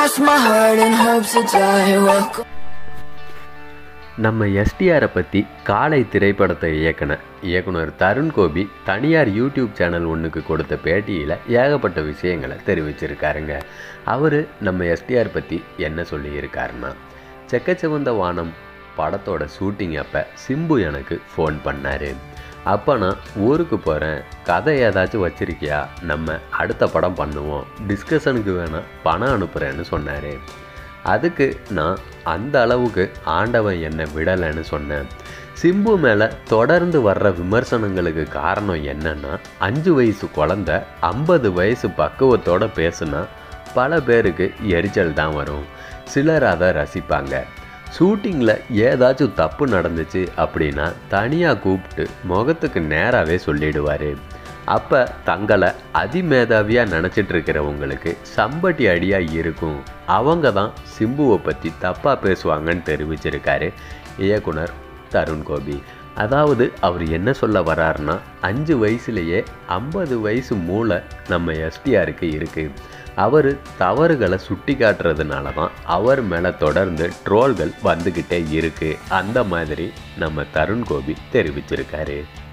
cross my heart and hope to die. Welcome. நம்ம எஸ்டிஆரை பற்றி காலை திரைப்படத்தை இயக்குன இயக்குனர் தருண் கோபி தனியார் யூடியூப் சேனல் ஒன்றுக்கு கொடுத்த பேட்டியில் ஏகப்பட்ட விஷயங்களை தெரிவிச்சிருக்காருங்க அவர் நம்ம எஸ்டிஆர் பற்றி என்ன சொல்லியிருக்காருன்னா செக்கச்சிவந்த வானம் படத்தோட ஷூட்டிங் அப்போ சிம்பு எனக்கு ஃபோன் பண்ணார் அப்போ நான் ஊருக்கு போகிறேன் கதை ஏதாச்சும் வச்சிருக்கியா நம்ம அடுத்த படம் பண்ணுவோம் டிஸ்கஷனுக்கு வேணால் பணம் அனுப்புகிறேன்னு சொன்னார் அதுக்கு நான் அந்த அளவுக்கு ஆண்டவன் என்னை விடலைன்னு சொன்னேன் சிம்பு மேலே தொடர்ந்து வர்ற விமர்சனங்களுக்கு காரணம் என்னன்னா அஞ்சு வயசு குழந்த ஐம்பது வயசு பக்குவத்தோட பேசுனா பல பேருக்கு எரிச்சல் தான் வரும் சிலர் அதை ரசிப்பாங்க ஷூட்டிங்கில் ஏதாச்சும் தப்பு நடந்துச்சு அப்படின்னா தனியாக கூப்பிட்டு முகத்துக்கு நேராகவே சொல்லிடுவார் அப்போ தங்களை அதிமேதாவியாக நினச்சிட்டு இருக்கிறவங்களுக்கு சம்பட்டி அடியாக இருக்கும் அவங்க தான் சிம்புவை பற்றி தப்பாக பேசுவாங்கன்னு தெரிவிச்சிருக்காரு இயக்குனர் தருண் கோபி அதாவது அவர் என்ன சொல்ல வர்றாருன்னா அஞ்சு வயசுலேயே ஐம்பது வயசு மூளை நம்ம எஸ்டிஆருக்கு இருக்குது அவர் தவறுகளை சுட்டி காட்டுறதுனால தான் அவர் மேலே தொடர்ந்து ட்ரோல்கள் வந்துக்கிட்டே இருக்குது அந்த மாதிரி நம்ம தருண் கோபி தெரிவிச்சிருக்காரு